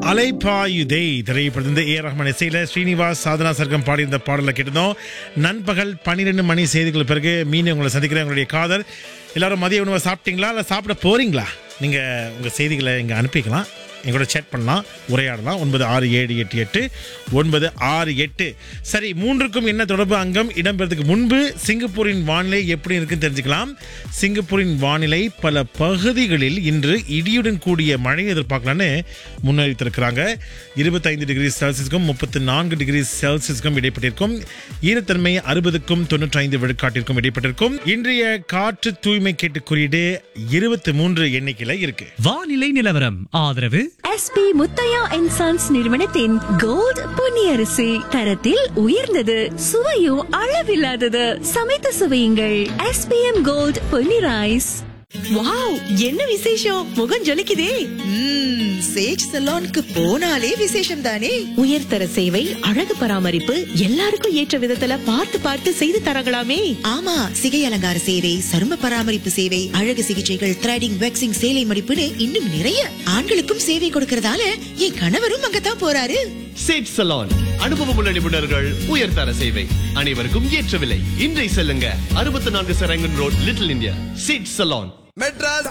அலைப்பாயுதே திரைப்படத்திலிருந்து ஏ ரஹ்மான் இசையில் ஸ்ரீனிவாஸ் சாதனா சர்க்கம் பாடியிருந்த பாடலை கேட்டிருந்தோம் நண்பகல் பன்னிரெண்டு மணி செய்திகள் பிறகு மீன் உங்களை சந்திக்கிறேன் உங்களுடைய காதல் எல்லாரும் மதிய உணவை சாப்பிட்டீங்களா இல்லை சாப்பிட போறீங்களா நீங்கள் உங்கள் செய்திகளை இங்கே அனுப்பிக்கலாம் எங்களோட சேட் பண்ணலாம் உரையாடலாம் ஒன்பது ஆறு ஏழு எட்டு எட்டு ஒன்பது ஆறு எட்டு சரி மூன்றுக்கும் என்ன தொடர்பு அங்கம் இடம்பெறதுக்கு முன்பு சிங்கப்பூரின் வானிலை எப்படி இருக்குன்னு தெரிஞ்சுக்கலாம் சிங்கப்பூரின் வானிலை பல பகுதிகளில் இன்று இடியுடன் கூடிய மழை எதிர்பார்க்கலான்னு முன்னறிவித்திருக்கிறாங்க இருபத்தைந்து டிகிரி செல்சியஸ்க்கும் முப்பத்தி நான்கு டிகிரி செல்சியஸ்க்கும் இடைப்பட்டிருக்கும் ஈரத்தன்மை அறுபதுக்கும் தொண்ணூற்றி ஐந்து விழுக்காட்டிற்கும் இடைப்பட்டிருக்கும் இன்றைய காற்று தூய்மை கேட்டு குறியீடு இருபத்தி மூன்று எண்ணிக்கையில் இருக்கு வானிலை நிலவரம் ஆதரவு எஸ்பி முத்தையா அண்ட் சன்ஸ் நிறுவனத்தின் கோல்ட் பொன்னியரிசி தரத்தில் உயர்ந்தது சுவையும் அளவில்லாதது சமைத்து சுவையுங்கள் S P M gold Ponni rice wow என்ன விசேஷம் முகம் ஜொலிக்குதே ம்ம், சேஜ் சலோனுக்கு போனாலே விசேஷம் தானே உயர்தர சேவை அழகு பராமரிப்பு எல்லாருக்கும் ஏற்ற விதத்துல பார்த்து பார்த்து செய்து தரங்களாமே ஆமா சிகை அலங்கார சேவை சரும பராமரிப்பு சேவை அழகு சிகிச்சைகள் த்ரெடிங் வேக்சிங் சேலை மடிப்புன்னு இன்னும் நிறைய ஆண்களுக்கும் சேவை கொடுக்கறதால என் கணவரும் அங்கதான் போறாரு சேட் சலான் அனுபவமுள்ள நிபுணர்கள் உயர்தர சேவை அனைவருக்கும் ஏற்ற விலை இன்றை செல்லுங்க அறுபத்தி நான்கு சரங்கன் ரோட் லிட்டில் இந்தியா சேட் சலான் மெட்ராஸ்